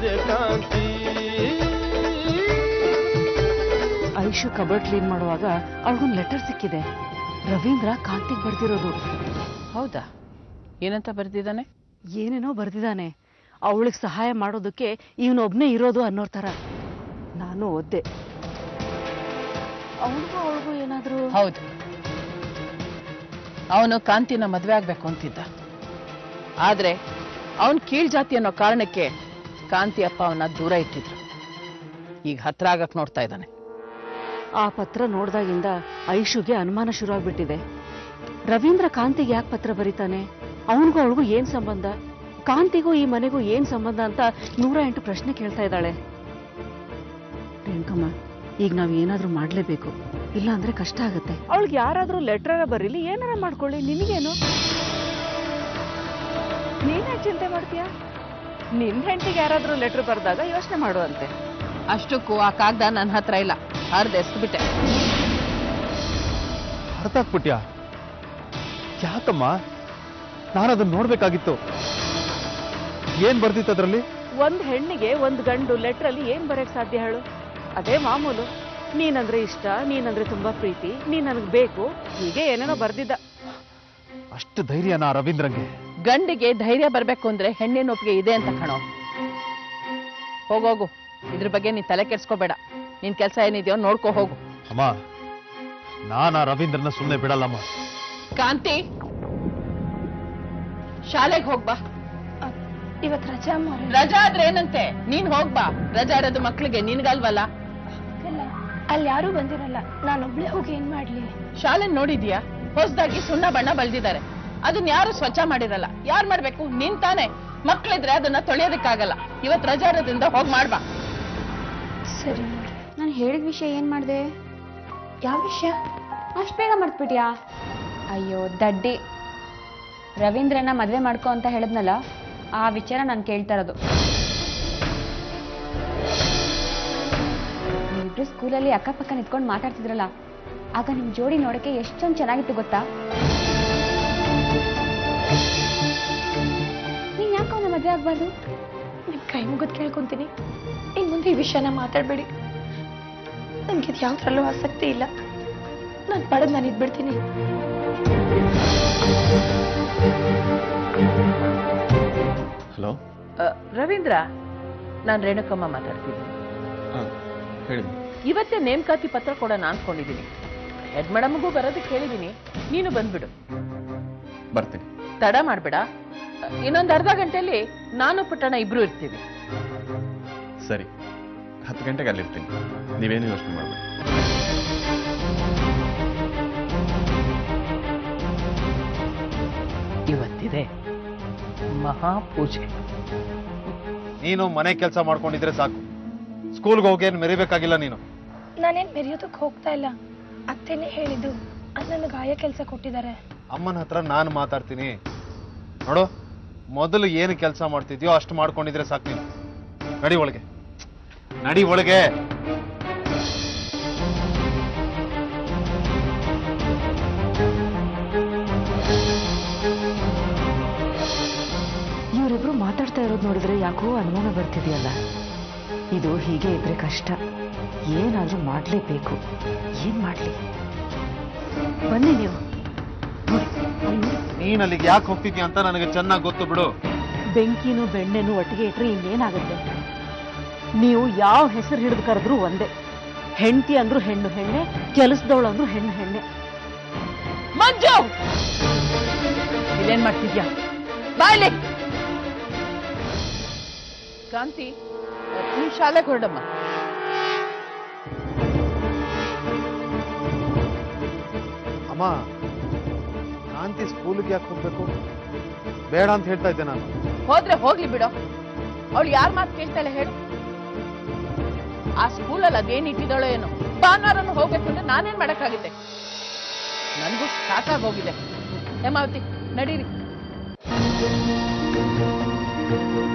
ಸೂರ್ಯಕಾಂತಿ Aishu cupboard clean ಮಾಡುವಾಗ ಅವಳಿಗೊಂದು letter ಸಿಕ್ಕಿದೆ ರವೀಂದ್ರ ಕಾಂತಿಗೆ ಬರ್ದಿರೋದು ಹೌದಾ ಏನಂತ ಬರ್ದಿದ್ದಾನೆ ಏನೇನೋ ಬರ್ದಿದ್ದಾನೆ ಅವಳಿಗೆ ಸಹಾಯ ಮಾಡೋದಕ್ಕೆ ಇವನೊಬ್ನೇ ಇರೋದು ಅನ್ನೋ ಥರ ನಾನು ಓದ್ದೆ ಅವಳಿಗೂ ಅವಳಿಗೂ ಏನಾದರೂ ಹೌದು ಅವನು ಕಾಂತಿನ ಮದುವೆ ಆಗ್ಬೇಕು ಅಂತಿದ್ದ ಆದ್ರೆ ಅವನ್ ಕೀಳ್ ಜಾತಿ ಅನ್ನೋ ಕಾರಣಕ್ಕೆ ಕಾಂತಿ ಅಪ್ಪ ಅವನ್ನ ದೂರ ಇಟ್ಟಿದ್ರು ಈಗ ಹತ್ರ ಆಗಕ್ ನೋಡ್ತಾ ಇದ್ದಾನೆ ಆ ಪತ್ರ ನೋಡ್ದಾಗಿಂದ ಐಶುಗೆ ಅನುಮಾನ ಶುರುವಾಗ್ಬಿಟ್ಟಿದೆ ರವೀಂದ್ರ ಕಾಂತಿಗೆ ಯಾಕೆ ಪತ್ರ ಬರೀತಾನೆ ಅವನಿಗೂ ಅವಳಿಗೂ ಏನ್ ಸಂಬಂಧ ಕಾಂತಿಗೂ ಈ ಮನೆಗೂ ಏನ್ ಸಂಬಂಧ ಅಂತ ನೂರ ಎಂಟು ಪ್ರಶ್ನೆ ಕೇಳ್ತಾ ಇದ್ದಾಳೆ ರೇಣುಕಮ್ಮ ಈಗ ನಾವ್ ಏನಾದ್ರೂ ಮಾಡ್ಲೇಬೇಕು ಇಲ್ಲ ಅಂದ್ರೆ ಕಷ್ಟ ಆಗುತ್ತೆ ಅವಳಿಗೆ ಯಾರಾದ್ರೂ ಲೆಟರ್ ಬರೀಲಿ ಏನಾರ ಮಾಡ್ಕೊಳ್ಳಿ ನಿನಗೇನು ನೀನೇ ಚಿಂತೆ ಮಾಡ್ತೀಯಾ ನಿನ್ ಹೆಂಡತಿಗೆ ಯಾರಾದ್ರೂ ಲೆಟರ್ ಬರ್ದಾಗ ಯೋಚನೆ ಮಾಡುವಂತೆ ಅಷ್ಟಕ್ಕೂ ಆ ಕಾಗ್ದ ನನ್ನ ಹತ್ರ ಇಲ್ಲ ಹರ್ದು ಎಸ್ಬಿಟ್ಟೆ ಅರ್ಥ ಆಗ್ಬಿಟ್ಯಾ ಯಾಕಮ್ಮ ನಾನು ಅದನ್ನ ನೋಡ್ಬೇಕಾಗಿತ್ತು ಏನ್ ಬರ್ದಿತ್ತು ಅದ್ರಲ್ಲಿ ಒಂದ್ ಹೆಣ್ಣಿಗೆ ಒಂದ್ ಗಂಡು ಲೆಟರ್ ಅಲ್ಲಿ ಏನ್ ಬರೆಯಕ್ ಸಾಧ್ಯ ಹೇಳು ಅದೇ ಮಾಮೂಲು ನೀನಂದ್ರೆ ಇಷ್ಟ ನೀನಂದ್ರೆ ತುಂಬಾ ಪ್ರೀತಿ ನೀನ್ ನನಗ್ ಬೇಕು ಹೀಗೆ ಏನೇನೋ ಬರ್ದಿದ್ದ ಅಷ್ಟು ಧೈರ್ಯನಾ ರವೀಂದ್ರಂಗೆ ಗಂಡಿಗೆ ಧೈರ್ಯ ಬರ್ಬೇಕು ಅಂದ್ರೆ ಹೆಣ್ಣಿನ ಒಪ್ಪಿಗೆ ಇದೆ ಅಂತ ಕಣೋ ಹೋಗೋಗು ಇದ್ರ ಬಗ್ಗೆ ನೀನ್ ತಲೆ ಕೆಡ್ಸ್ಕೋಬೇಡ ನಿನ್ ಕೆಲ್ಸ ಏನಿದೆಯೋ ನೋಡ್ಕೋ ಹೋಗು ಅಮ್ಮ ನಾನ್ ಆ ರವೀಂದ್ರನ ಸುಮ್ಮನೆ ಬಿಡಲ್ಲಮ್ಮ ಕಾಂತಿ ಶಾಲೆಗೆ ಹೋಗ್ಬಾ ಇವತ್ ರಜಾ ಅಮ್ಮ ರಜಾ ಆದ್ರೆ ಏನಂತೆ ನೀನ್ ಹೋಗ್ಬಾ ರಜಾ ಇರೋದು ಮಕ್ಳಿಗೆ ನಿನ್ಗಲ್ವಲ್ಲ ಇಲ್ಲ ಅಲ್ಲಿ ಯಾರೂ ಬಂದಿರಲ್ಲ ನಾನೊಬ್ಳೆ ಹೋಗಿ ಏನ್ ಮಾಡ್ಲಿ ಶಾಲೆ ನೋಡಿದ್ಯಾ ಹೊಸದಾಗಿ ಸುಣ್ಣ ಬಣ್ಣ ಬಳ್ದಿದ್ದಾರೆ ಅದನ್ನ ಯಾರು ಸ್ವಚ್ಛ ಮಾಡಿರಲ್ಲ ಯಾರ್ ಮಾಡ್ಬೇಕು ನೀನ್ ತಾನೆ ಮಕ್ಳಿದ್ರೆ ಅದನ್ನ ತೊಳೆಯೋದಕ್ಕಾಗಲ್ಲ ಇವತ್ ರಜಾ ಇರೋದ್ರಿಂದ ಹೋಗ್ ಮಾಡ್ಬಾ ಸರಿ ನಾನು ಹೇಳಿದ ವಿಷಯ ಏನ್ ಮಾಡಿದೆ ಯಾವ ವಿಷಯ ಅಷ್ಟು ಬೇಗ ಮರ್ತ್ಬಿಟ್ಯಾ ಅಯ್ಯೋ ದಡ್ಡಿ ರವೀಂದ್ರನ ಮದ್ವೆ ಮಾಡ್ಕೊ ಅಂತ ಹೇಳಿದ್ನಲ್ಲ ಆ ವಿಚಾರ ನಾನು ಕೇಳ್ತಾ ಇರೋದು ನೀವಿಬ್ರು ಸ್ಕೂಲಲ್ಲಿ ಅಕ್ಕಪಕ್ಕ ನಿಂತ್ಕೊಂಡು ಮಾತಾಡ್ತಿದ್ರಲ್ಲ ಆಗ ನಿಮ್ ಜೋಡಿ ನೋಡಕ್ಕೆ ಎಷ್ಟೊಂದು ಚೆನ್ನಾಗಿತ್ತು ಗೊತ್ತಾ ನೀನ್ ಯಾಕೆ ಅವನ ಮದ್ವೆ ಆಗ್ಬಾರ್ದು ನಿಮ್ ಕೈ ಮುಗಿದ್ ಕೇಳ್ಕೊಂತೀನಿ ಇನ್ ಮುಂದೆ ಈ ವಿಷಯನ ಮಾತಾಡ್ಬೇಡಿ ನನ್ಗೆ ಇದು ಯಾವ್ದ್ರಲ್ಲೂ ಆಸಕ್ತಿ ಇಲ್ಲ ನಾನು ಪಡೆದ್ ನಾನು ಇದ್ಬಿಡ್ತೀನಿ ಹಲೋ ಅ, ರವೀಂದ್ರ ನಾನ್ ರೇಣುಕಮ್ಮ ಮಾತಾಡ್ತೀನಿ ಹಾಂ ಹೇಳಿ ಇವತ್ತೇ ನೇಮಕಾತಿ ಪತ್ರ ಕೊಡೋಣ ಅನ್ಕೊಂಡಿದೀನಿ ಹೆಡ್ ಮೇಡಮ್ಗೂ ಬರೋದಕ್ಕೆ ಹೇಳಿದೀನಿ ನೀನು ಬಂದ್ಬಿಡು ಬರ್ತೀನಿ ತಡ ಮಾಡ್ಬೇಡ ಇನ್ನೊಂದು ಅರ್ಧ ಗಂಟೆಯಲ್ಲಿ ನಾನು ಪುಟ್ಟಣ ಇಬ್ರು ಇರ್ತೀವಿ ಸರಿ ಹತ್ತು ಗಂಟೆಗೆ ಅಲ್ಲಿರ್ತೀನಿ ನೀವೇನು ಯೋಚನೆ ಮಾಡಬೇಡಿ ಇವತ್ತಿದೆ ಮಹಾಪೂಜೆ ನೀನು ಮನೆ ಕೆಲಸ ಮಾಡ್ಕೊಂಡಿದ್ರೆ ಸಾಕು ಸ್ಕೂಲ್ಗೆ ಹೋಗಿ ಏನ್ ಮೆರಿಬೇಕಾಗಿಲ್ಲ ನೀನು ನಾನೇನ್ ಮೆರೆಯೋದಕ್ಕೆ ಹೋಗ್ತಾ ಇಲ್ಲ ಅತ್ತೆನೇ ಹೇಳಿದ್ದು ಅದ್ ನನಗೆ ಆಯಾ ಕೆಲಸ ಕೊಟ್ಟಿದ್ದಾರೆ ಅಮ್ಮನ ಹತ್ರ ನಾನು ಮಾತಾಡ್ತೀನಿ ನೋಡು ಮೊದಲು ಏನು ಕೆಲಸ ಮಾಡ್ತಿದ್ಯೋ ಅಷ್ಟು ಮಾಡ್ಕೊಂಡಿದ್ರೆ ಸಾಕು ನೀನು ನಡಿ ಒಳಗೆ ನಡಿ ಒಳಗೆ ಇವರಿಬ್ರು ಮಾತಾಡ್ತಾ ಇರೋದು ನೋಡಿದ್ರೆ ಯಾಕೋ ಅನುಮಾನ ಬರ್ತಿದೆಯಲ್ಲ ಇದು ಹೀಗೆ ಇದ್ರೆ ಕಷ್ಟ ಏನಾದ್ರೂ ಮಾಡ್ಲೇಬೇಕು ಏನ್ ಮಾಡ್ಲಿ ಬನ್ನಿ ನೀವು ನೋಡಿ, ಅಲ್ಲಿ ನೋಡಿ. ನೀನ್ ಅಲ್ಲಿಗೆ ಯಾಕೆ ಹೋಗ್ತಿದ್ಯಾ ಅಂತ ನನಗೆ ಚೆನ್ನಾಗಿ ಗೊತ್ತು ಬಿಡು ಬೆಂಕಿನೂ ಬೆಣ್ಣೆನೂ ಒಟ್ಟಿಗೆ ಇಟ್ರೆ ಇನ್ನೇನಾಗುತ್ತೆ ನೀವು ಯಾವ ಹೆಸರು ಹಿಡಿದು ಕರೆದ್ರೂ ಒಂದೇ ಹೆಂಡತಿ ಅಂದ್ರು ಹೆಣ್ಣು ಹೆಣ್ಣೆ ಕೆಲಸದವಳು ಅಂದ್ರು ಹೆಣ್ಣು ಹೆಣ್ಣೆ ಮಂಜು ಇಲ್ಲೇನ್ ಮಾಡ್ತಿದ್ಯಾ ಬಾಯ್ಲಿ ಕಾಂತಿ ನೀನ್ ಶಾಲೆಗೆ ಹೊರಡಮ್ಮ ಅಮ್ಮ ಕಾಂತಿ ಸ್ಕೂಲ್ಗೆ ಯಾಕೆ ಹೋಗ್ಬೇಕು ಬೇಡ ಅಂತ ಹೇಳ್ತಾ ಇದ್ದೆ ನಾನು ಹೋದ್ರೆ ಹೋಗ್ಲಿ ಬಿಡು ಅವಳು ಯಾರ್ ಮಾತು ಕೇಳ್ತಾಳೆ ಹೇಳು ಆ ಸ್ಕೂಲಲ್ಲಿ ಅದೇನ್ ಇಟ್ಟಿದ್ದಾಳೋ ಏನೋ ಭಾನುವಾರನು ಹೋಗ್ಬೇಕು ಅಂದ್ರೆ ನಾನೇನ್ ಮಾಡಕ್ಕಾಗುತ್ತೆ ನನಗೂ ಸಾಕಾಗೋಗಿದೆ ಹೇಮಾವತಿ ನಡೀರಿ